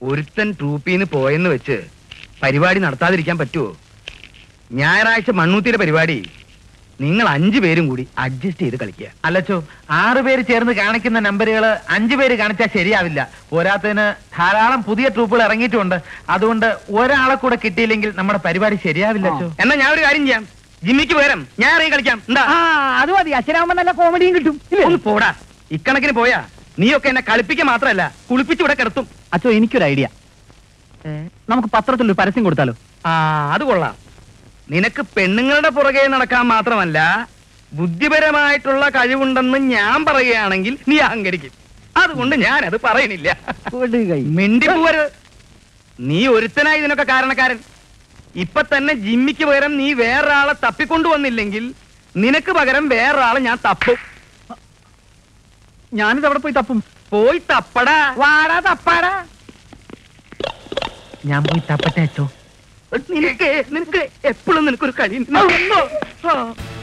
ഒരുത്തൻ ട്രൂപ്പിന്ന് പോയെന്ന് വെച്ച് പരിപാടി നടത്താതിരിക്കാൻ പറ്റുമോ ഞായറാഴ്ച മണ്ണൂത്തിയുടെ പരിപാടി നിങ്ങൾ അഞ്ചു പേരും കൂടി അഡ്ജസ്റ്റ് ചെയ്ത് കളിക്കുക അല്ലച്ചോ ആറു പേര് ചേർന്ന് കാണിക്കുന്ന നമ്പറുകൾ അഞ്ചു പേര് കാണിച്ചാൽ ശരിയാവില്ല പോരാത്തതിന് ധാരാളം പുതിയ ട്രൂപ്പുകൾ ഇറങ്ങിയിട്ടുണ്ട് അതുകൊണ്ട് ഒരാളെ കൂടെ കിട്ടിയില്ലെങ്കിൽ നമ്മുടെ പരിപാടി ശരിയാവില്ല അച്ചോ എന്നാ ഞാൻ ഒരു കാര്യം ചെയ്യാം ജിമ്മിക്ക് പകരം ഞാൻ ഇറങ്ങി കളിക്കാം എന്താ ആ അത് മതി അച്ഛനാവുമ്പോ നല്ല കോമഡിയും കിട്ടും ഇല്ലേ? ഒന്ന് പോടാ ഇക്കണക്കിന് പോയാ നീയൊക്കെ എന്നെ കളിപ്പിക്കുക മാത്രമല്ല കുളിപ്പിച്ച് ഇവിടെ കിടത്തും അച്ഛോ എനിക്കൊരു ഐഡിയ നമുക്ക് പത്രത്തിൽ ഒരു പരസ്യം കൊടുത്താലോ ആ അത് കൊള്ളാം നിനക്ക് പെണ്ണുങ്ങളുടെ പുറകെ നടക്കാൻ മാത്രമല്ല ബുദ്ധിപരമായിട്ടുള്ള കഴിവുണ്ടെന്ന് ഞാൻ പറയുകയാണെങ്കിൽ നീ അഹങ്കരിക്കും അതുകൊണ്ട് ഞാൻ അത് പറയണില്ല കൊടുകൈ. മിണ്ടിപ്പോവരുത് നീ ഒരുത്തനായി ഇതിനൊക്കെ കാരണക്കാരൻ ഇപ്പൊ തന്നെ ജിമ്മിക്ക് പകരം നീ വേറൊരാളെ തപ്പിക്കൊണ്ടുവന്നില്ലെങ്കിൽ നിനക്ക് പകരം വേറൊരാളെ ഞാൻ തപ്പും ഞാനിത് അവിടെ പോയി തപ്പും പോയി തപ്പടാ വാടാ തപ്പാടാ ഞാൻ പോയി തപ്പട്ടെ അച്ചോ നിനക്ക് നിനക്ക് എപ്പോഴും നിനക്കൊരു കഴിയുന്നു